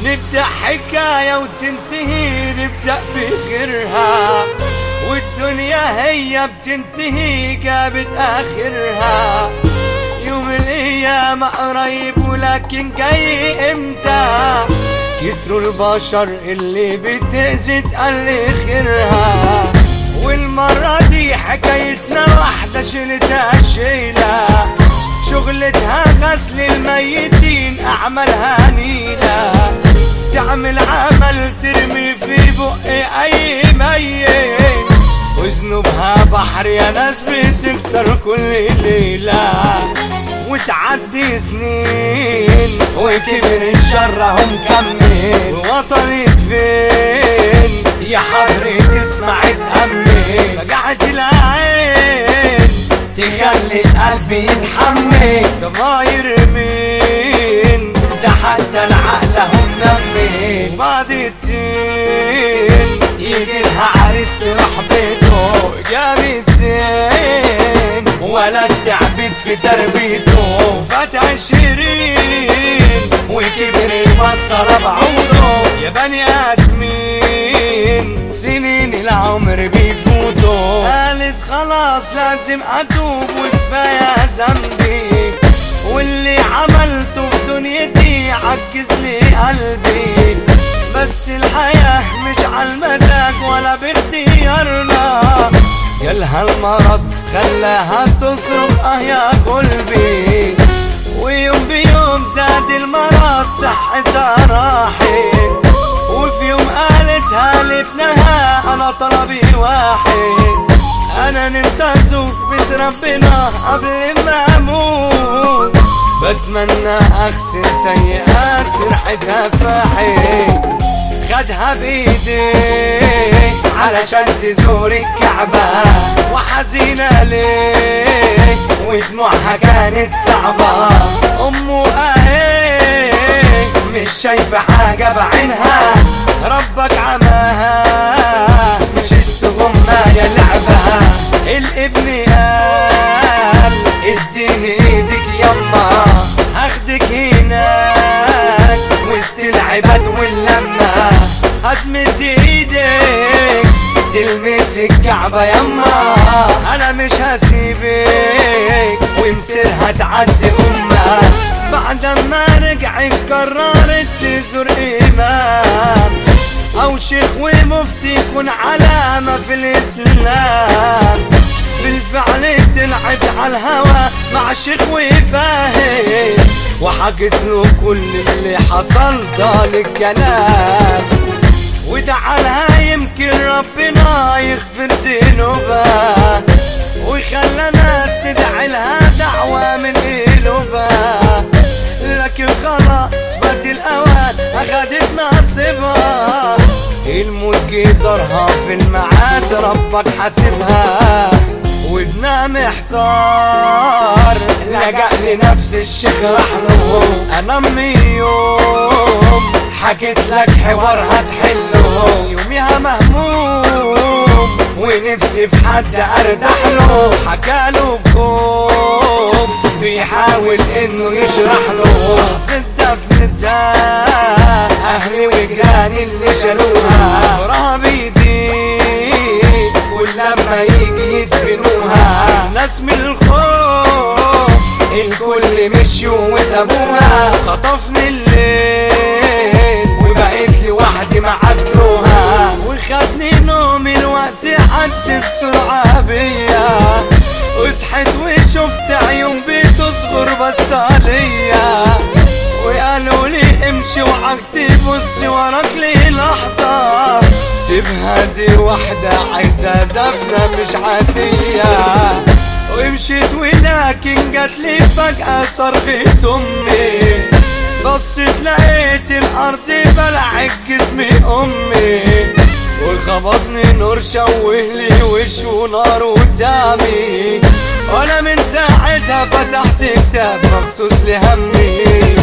نبدأ حكاية وتنتهي نبدأ في غيرها والدنيا هي بتنتهي قابت آخرها يوم الأيام قريب ولكن جاي امتى كتروا البشر اللي بتأذي تقل خيرها والمرة دي حكايتنا واحدة شلتها شيلة شغلتها غسل الميتين أعمالها نيلة تعمل عمل ترمي في بق أي ميت وذنوبها بحر يا ناس بتكتر كل ليلة وتعدي سنين وكبر الشر اهو مكمل وصلت فين يا حضرة تسمع تأمن وجعت العين تخلي القلب يتحمل ضماير مين ده حتى العقل هم نمين بعد التين يجي لها عريس تروح بيته جابتين ولا تعبت في تربيته فات عشرين وكبر المصر بعوضه يا بني ادمين سنين العمر بيفوتوا قالت خلاص لازم اتوب وكفايه ذنبي واللي عملته في دنيتي عجز لي قلبي بس الحياة مش عالمزاج ولا باختيارنا جالها المرض خلاها تصرخ اه يا قلبي ويوم بيوم زاد المرض صحتها راحت وفي يوم قالتها لابنها انا طلبي واحد انا ننسى زوج بيت ربنا قبل ما اموت بتمنى اغسل سيئات ريحتها فاحت خدها بايديه علشان تزور الكعبة وحزينة ليه ودموعها كانت صعبة أمه اهي مش شايفة حاجة بعينها ربك عماها مش استغمى يا لعبة الابن قال اديني ايدك يما هاخدك هناك وسط العباد واللمة هتمد ايدك تلمس الكعبة يما انا مش هسيبك ومصيرها تعدي امها بعد ما رجعت قررت تزور امام او شيخ ومفتي يكون علامة في الاسلام بالفعل طلعت على الهوى مع شيخ وفاهم وحكت له كل اللي حصل طال الكلام ودعالها يمكن ربنا يغفر ذنوبها ويخلى ناس تدعي لها دعوة من قلوبها لكن خلاص فات الأوان أخدت نصيبها الموت جه زارها في الميعاد ربك حاسبها وابنها محتار لجأ لنفس الشيخ راح له انا امي يوم حكيت لك حوار هتحله يوميها مهموم ونفسي في حد ارتاح له حكاله بخوف بيحاول انه يشرح له ستة دفنتها اهلي وجيراني اللي شالوها وراها بيضيق ولما يجي يدفنوها ناس من الخوف الكل مشيوا وسابوها خطفني الليل وبقيت لوحدي معدوها وخدني نوم الوقت عدى بسرعة بيا وصحيت وشفت عيون بتصغر بس عليا وقالوا لي امشي وعكتي بص وراك لي لحظة سيبها دي واحدة عايزة دفنة مش عادية ومشيت ولكن جات لي فجأة صرخة أمي بصيت لقيت الأرض بلعت جسمي أمي وخبطني نور شوهلي وش ونار وتعبي وانا من ساعتها فتحت كتاب مخصوص لهمي